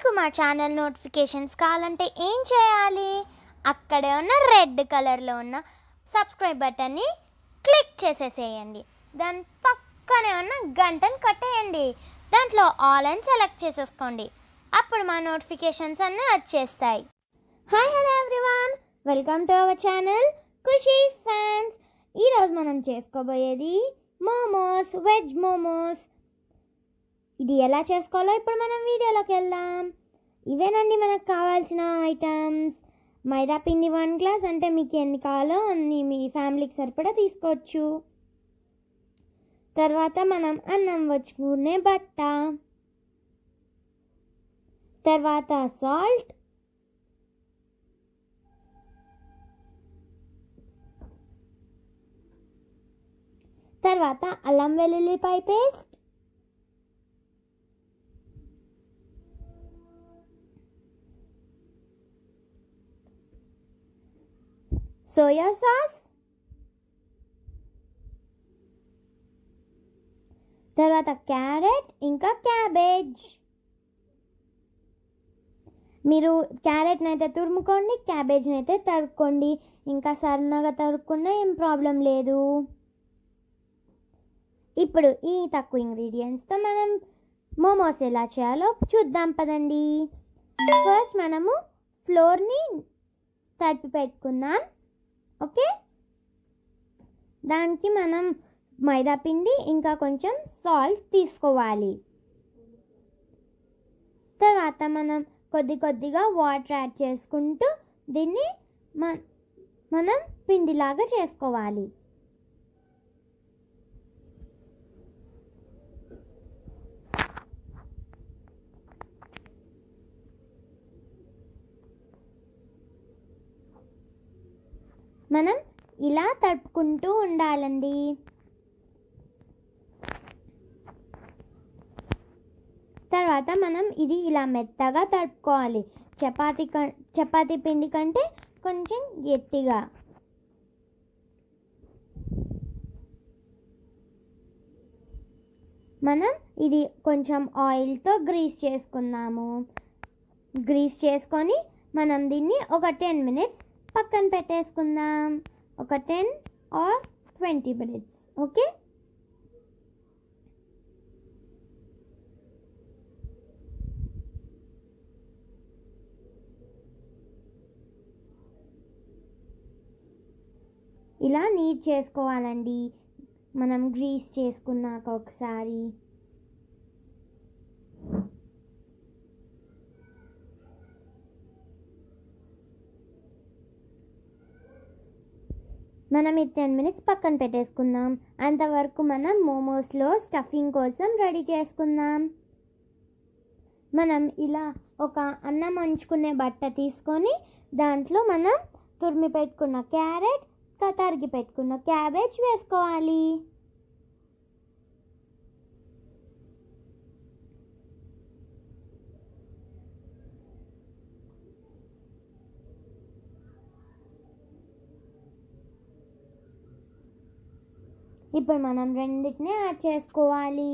మీకు మా channel notifications కావాలంటే ఏం చేయాలి అక్కడే ఉన్న రెడ్ కలర్లో ఉన్న సబ్స్క్రైబ్ బటన్ని క్లిక్ చేసేసేయండి దాని పక్కనే ఉన్న గంటను కొట్టేయండి దాంట్లో ఆల్ అని సెలెక్ట్ చేసేసుకోండి అప్పుడు మా నోటిఫికేషన్స్ అన్నీ వచ్చేస్తాయి hi hello everyone welcome to our channel Khushi fans ఈరోజు మనం చేసుకోబోయేది మోమోస్ వెజ్ మోమోస్ ఇది ఎలా చేసుకోవాలో ఇప్పుడు మనం వీడియోలోకి వెళ్దాం ఇవేనండి మనకు కావాల్సిన ఐటమ్స్ మైదా పిండి వన్ గ్లాస్ అంటే మీకు ఎన్ని కావాలో అన్ని మీ ఫ్యామిలీకి సరిపడా తీసుకోవచ్చు తర్వాత మనం అన్నం వచ్చుకునే బట్ట తర్వాత సాల్ట్ తర్వాత అల్లం వెల్లుల్లిపాయ పేస్ట్ సోయా సాస్ తర్వాత క్యారెట్ ఇంకా క్యాబేజ్ మీరు క్యారెట్ని అయితే తురుముకోండి క్యాబేజ్ని అయితే తరుక్కోండి ఇంకా సన్నగా తరుక్కున్నా ఏం ప్రాబ్లం లేదు ఇప్పుడు ఈ తక్కువ ఇంగ్రీడియంట్స్తో మనం మోమోస్ ఎలా చేయాలో చూద్దాం పదండి ఫస్ట్ మనము ఫ్లోర్ని తడిపి పెట్టుకుందాం ఓకే దానికి మనం మైదా పిండి ఇంకా కొంచెం సాల్ట్ తీసుకోవాలి తర్వాత మనం కొద్ది కొద్దిగా వాటర్ యాడ్ చేసుకుంటూ దీన్ని మ- మనం పిండిలాగా చేసుకోవాలి మనం ఇలా తడుపుకుంటూ ఉండాలండి తర్వాత మనం ఇది ఇలా మెత్తగా తడుపుకోవాలి చపాతీ క చపాతీ పిండి కంటే కొంచెం గట్టిగా మనం ఇది కొంచెం ఆయిల్తో గ్రీస్ చేసుకుందాము గ్రీస్ చేసుకొని మనం దీన్ని ఒక టెన్ మినిట్స్ పక్కన పెట్టేసుకుందాం ఒక ten or twenty minutes okay ఇలా నీట్ చేసుకోవాలండి మనం గ్రీస్ చేసుకున్నాక ఒకసారి మనం ఇది టెన్ మినిట్స్ పక్కన పెట్టేసుకుందాం అంతవరకు మనం మోమోస్లో స్టఫింగ్ కోసం రెడీ చేసుకుందాం మనం ఇలా ఒక అన్నం వంచుకునే బట్ట తీసుకొని దాంట్లో మనం తురిమి పెట్టుకున్న క్యారెట్ తరిగి పెట్టుకున్న క్యాబేజ్ వేసుకోవాలి ఇప్పుడు మనం రెండింటిని యాడ్ చేసుకోవాలి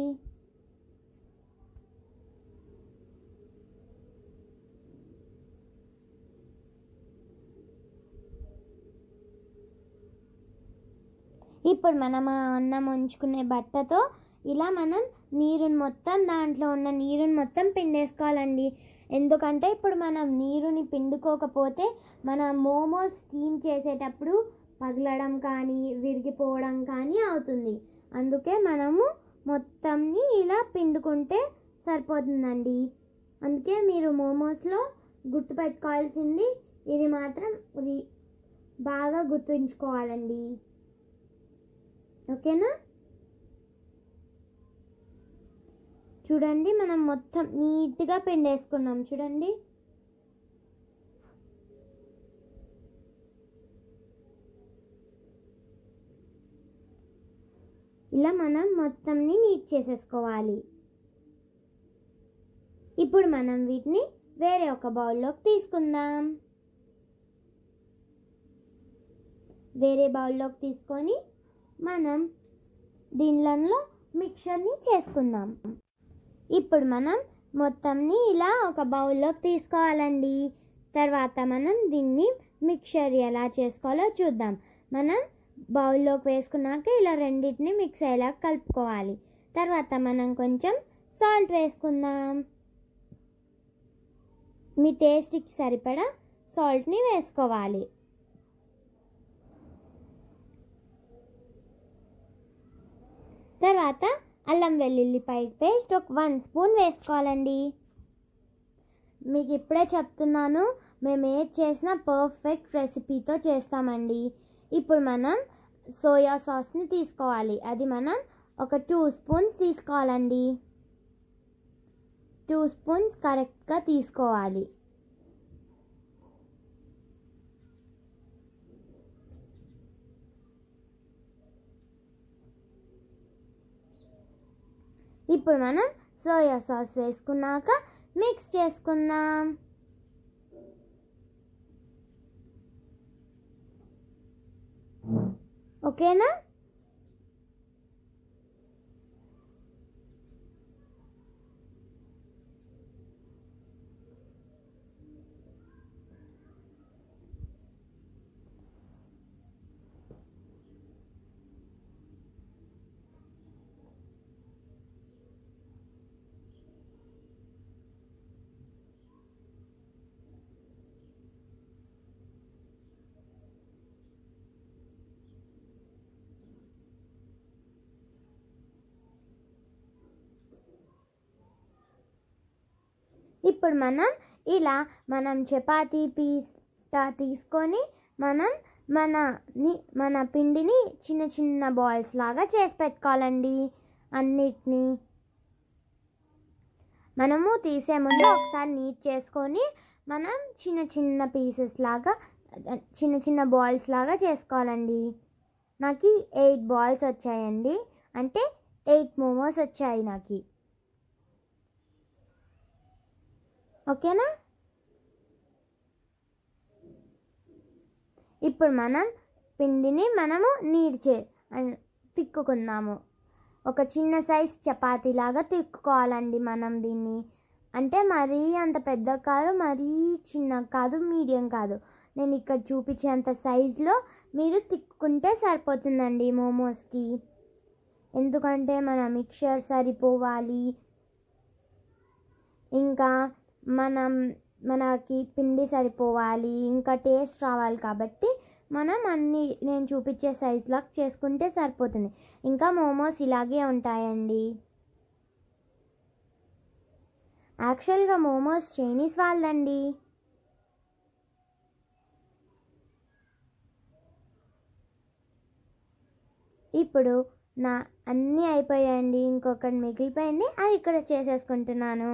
ఇప్పుడు మనం ఆ అన్నం ఉంచుకునే బట్టతో ఇలా మనం నీరుని మొత్తం దాంట్లో ఉన్న నీరుని మొత్తం పిండేసుకోవాలండి ఎందుకంటే ఇప్పుడు మనం నీరుని పిండుకోకపోతే మన మోమోస్ స్టీమ్ చేసేటప్పుడు పగలడం కానీ విరిగిపోవడం కానీ అవుతుంది అందుకే మనము మొత్తంని ఇలా పిండుకుంటే సరిపోతుందండి అందుకే మీరు మోమోస్లో గుర్తుపెట్టుకోవాల్సింది ఇది మాత్రం రి- బాగా గుర్తుంచుకోవాలండి ఓకేనా చూడండి మనం మొత్తం నీట్గా పిండేసుకున్నాం చూడండి ఇలా మనం మొత్తంని నీట్ చేసేసుకోవాలి ఇప్పుడు మనం వీటిని వేరే ఒక బౌల్లోకి తీసుకుందాం వేరే బౌల్లోకి తీసుకొని మనం దీనిలో మిక్చర్ని చేసుకుందాం ఇప్పుడు మనం మొత్తంని ఇలా ఒక బౌల్లోకి తీసుకోవాలండి తర్వాత మనం దీన్ని మిక్చర్ ఎలా చేసుకోవాలో చూద్దాం మనం బౌల్లోకి వేసుకున్నాక ఇలా రెండింటిని మిక్స్ అయ్యేలా కలుపుకోవాలి తర్వాత మనం కొంచెం సాల్ట్ వేసుకుందాం మీ టేస్ట్కి సరిపడా సాల్ట్ని వేసుకోవాలి తర్వాత అల్లం వెల్లుల్లిపాయ పేస్ట్ ఒక వన్ స్పూన్ వేసుకోవాలండి మీకు ఇప్పుడే చెప్తున్నాను మేము ఏది చేసినా పర్ఫెక్ట్ రెసిపీతో చేస్తామండి ఇప్పుడు మనం సోయా సాస్ని తీసుకోవాలి అది మనం ఒక టూ స్పూన్స్ తీసుకోవాలండి టూ స్పూన్స్ కరెక్ట్గా తీసుకోవాలి ఇప్పుడు మనం సోయా సాస్ వేసుకున్నాక మిక్స్ చేసుకుందాం ఓకేనా ఇప్పుడు మనం ఇలా మనం చపాతీ పీస్ తీసుకొని మనం మన ని- మన పిండిని చిన్న చిన్న బాల్స్ లాగా చేసి పెట్టుకోవాలండి అన్నిటినీ మనము తీసే ముందు ఒకసారి నీట్ చేసుకొని మనం చిన్న చిన్న పీసెస్ లాగా చిన్న చిన్న బాల్స్ లాగా చేసుకోవాలండి నాకు ఎయిట్ బాల్స్ వచ్చాయండి అంటే ఎయిట్ మోమోస్ వచ్చాయి నాకు ఓకేనా ఇప్పుడు మనం పిండిని మనము నీరు చే అన్- తిక్కుకుందాము ఒక చిన్న సైజ్ చపాతీ లాగా తిక్కుకోవాలండి మనం దీన్ని అంటే మరీ అంత పెద్ద కాదు మరీ చిన్న కాదు మీడియం కాదు నేను ఇక్కడ చూపించేంత సైజులో మీరు తిక్కుంటే సరిపోతుందండి మోమోస్కి ఎందుకంటే మన మిక్చర్ సరిపోవాలి ఇంకా మనం మనకి పిండి సరిపోవాలి ఇంకా టేస్ట్ రావాలి కాబట్టి మనం అన్ని నేను చూపించే సైజులో చేసుకుంటే సరిపోతుంది ఇంకా మోమోస్ ఇలాగే ఉంటాయండి యాక్చువల్గా మోమోస్ చైనీస్ వాళ్ళండి ఇప్పుడు నా అన్నీ అయిపోయాయండి ఇంకొకటి మిగిలిపోయింది అది ఇక్కడ చేసేసుకుంటున్నాను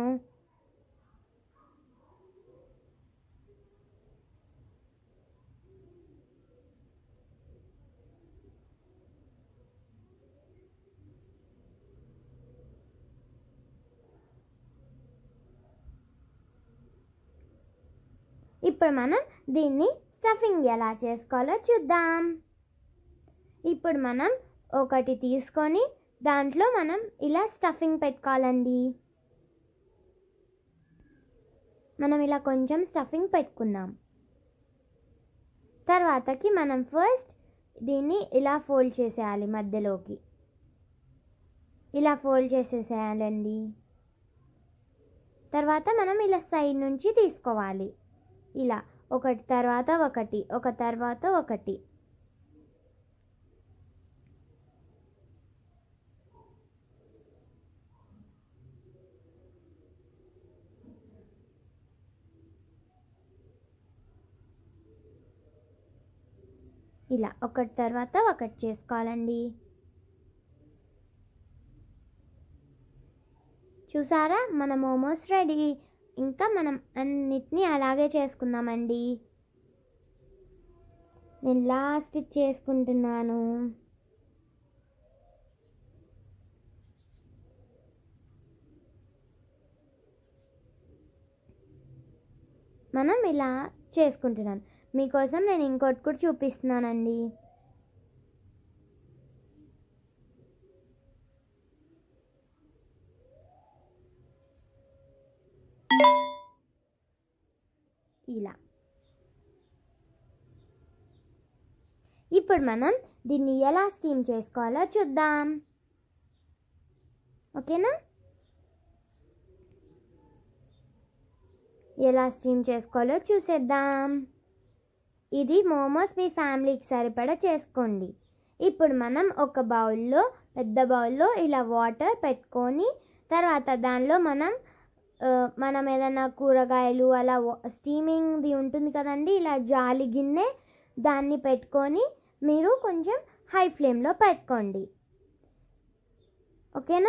ఇప్పుడు మనం దీన్ని స్టఫింగ్ ఎలా చేసుకోవాలో చూద్దాం ఇప్పుడు మనం ఒకటి తీసుకొని దాంట్లో మనం ఇలా స్టఫింగ్ పెట్టుకోవాలండి మనం ఇలా కొంచెం స్టఫింగ్ పెట్టుకుందాం తర్వాతకి మనం ఫస్ట్ దీన్ని ఇలా ఫోల్డ్ చేసేయాలి మధ్యలోకి ఇలా ఫోల్డ్ చేసేసేయాలండి తర్వాత మనం ఇలా సైడ్ నుంచి తీసుకోవాలి ఇలా ఒకటి తర్వాత ఒకటి ఒక తర్వాత ఒకటి ఇలా ఒకటి తర్వాత ఒకటి చేసుకోవాలండి చూసారా మన మోమోస్ రెడీ ఇంకా మనం అన్నిటినీ అలాగే చేసుకుందామండి నేను లాస్ట్ చేసుకుంటున్నాను మనం ఇలా చేసుకుంటున్నాను మీకోసం నేను ఇంకోటి కూడా చూపిస్తున్నానండి ఇలా ఇప్పుడు మనం దీన్ని ఎలా స్టీమ్ చేసుకోవాలో చూద్దాం ఓకేనా ఎలా స్టీమ్ చేసుకోవాలో చూసేద్దాం ఇది మోమోస్ మీ ఫ్యామిలీకి సరిపడా చేసుకోండి ఇప్పుడు మనం ఒక బౌల్లో పెద్ద బౌల్లో ఇలా వాటర్ పెట్టుకొని తర్వాత దానిలో మనం ఆ, మనం ఏదైనా కూరగాయలు అలా స్టీమింగ్ది ఉంటుంది కదండి ఇలా జాలి గిన్నె దాన్ని పెట్టుకొని మీరు కొంచెం హై ఫ్లేమ్లో పెట్టుకోండి ఓకేనా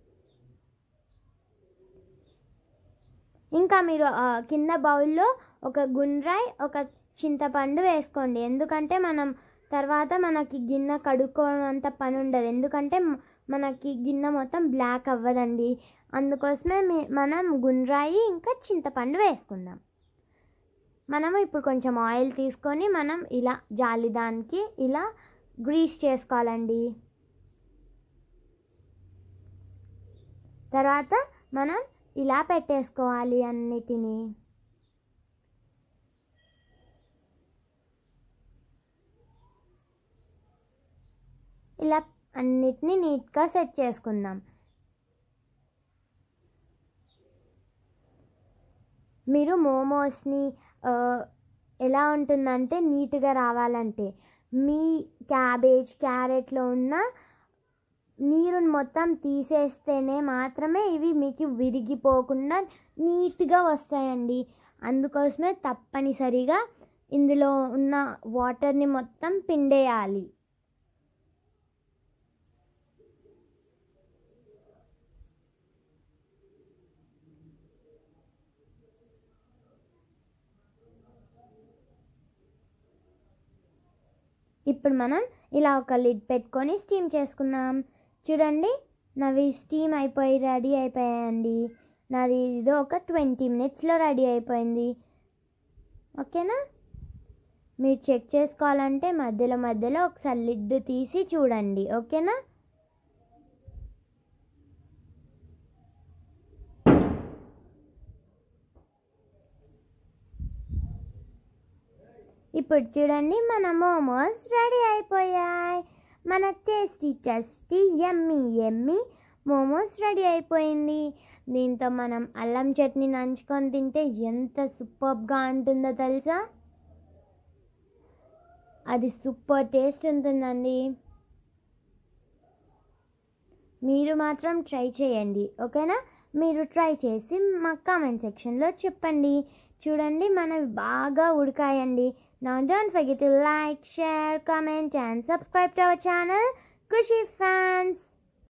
ఇంకా మీరు ఆ, కింద బౌల్లో ఒక గుండ్రాయ్ ఒక చింతపండు వేసుకోండి ఎందుకంటే మనం తర్వాత మనకి గిన్నె కడుక్కోవడం అంత పని ఉండదు ఎందుకంటే మ- మనకి గిన్నె మొత్తం బ్లాక్ అవ్వదండి అందుకోసమే మీ- మనం గుండ్రాయి ఇంకా చింతపండు వేసుకుందాం మనము ఇప్పుడు కొంచెం ఆయిల్ తీసుకొని మనం ఇలా జాలి దానికి ఇలా గ్రీస్ చేసుకోవాలండి తర్వాత మనం ఇలా పెట్టేసుకోవాలి అన్నిటినీ ఇలా అన్నిటినీ నీట్గా సెట్ చేసుకుందాం మీరు మోమోస్ని ఆ, ఎలా ఉంటుందంటే నీట్గా రావాలంటే మీ క్యాబేజ్ క్యారెట్లో ఉన్న నీరుని మొత్తం తీసేస్తేనే మాత్రమే ఇవి మీకు విరిగిపోకుండా నీట్గా వస్తాయండి అందుకోసమే తప్పనిసరిగా ఇందులో ఉన్న వాటర్ని మొత్తం పిండేయాలి ఇప్పుడు మనం ఇలా ఒక లిడ్ పెట్టుకొని స్టీమ్ చేసుకుందాం చూడండి నావి స్టీమ్ అయిపోయి రెడీ అయిపోయాయండి నాది ఇది ఒక ట్వంటీ మినిట్స్లో రెడీ అయిపోయింది ఓకేనా మీరు చెక్ చేసుకోవాలంటే మధ్యలో మధ్యలో ఒకసారి లిడ్ తీసి చూడండి ఓకేనా ఇప్పుడు చూడండి మన మోమోస్ రెడీ అయిపోయాయి మన tasty tasty yummy yummy momos ready అయిపోయింది దీంతో మనం అల్లం చట్నీ నంచుకొని తింటే ఎంత సూపర్గా ఉంటుందో తెలుసా అది సూపర్ టేస్ట్ ఉంటుందండి మీరు మాత్రం ట్రై చేయండి ఓకేనా మీరు ట్రై చేసి మా కామెంట్ సెక్షన్లో చెప్పండి చూడండి మనవి బాగా ఉడకాయండి నా don't forget to like share comment and subscribe to our channel Khushi fans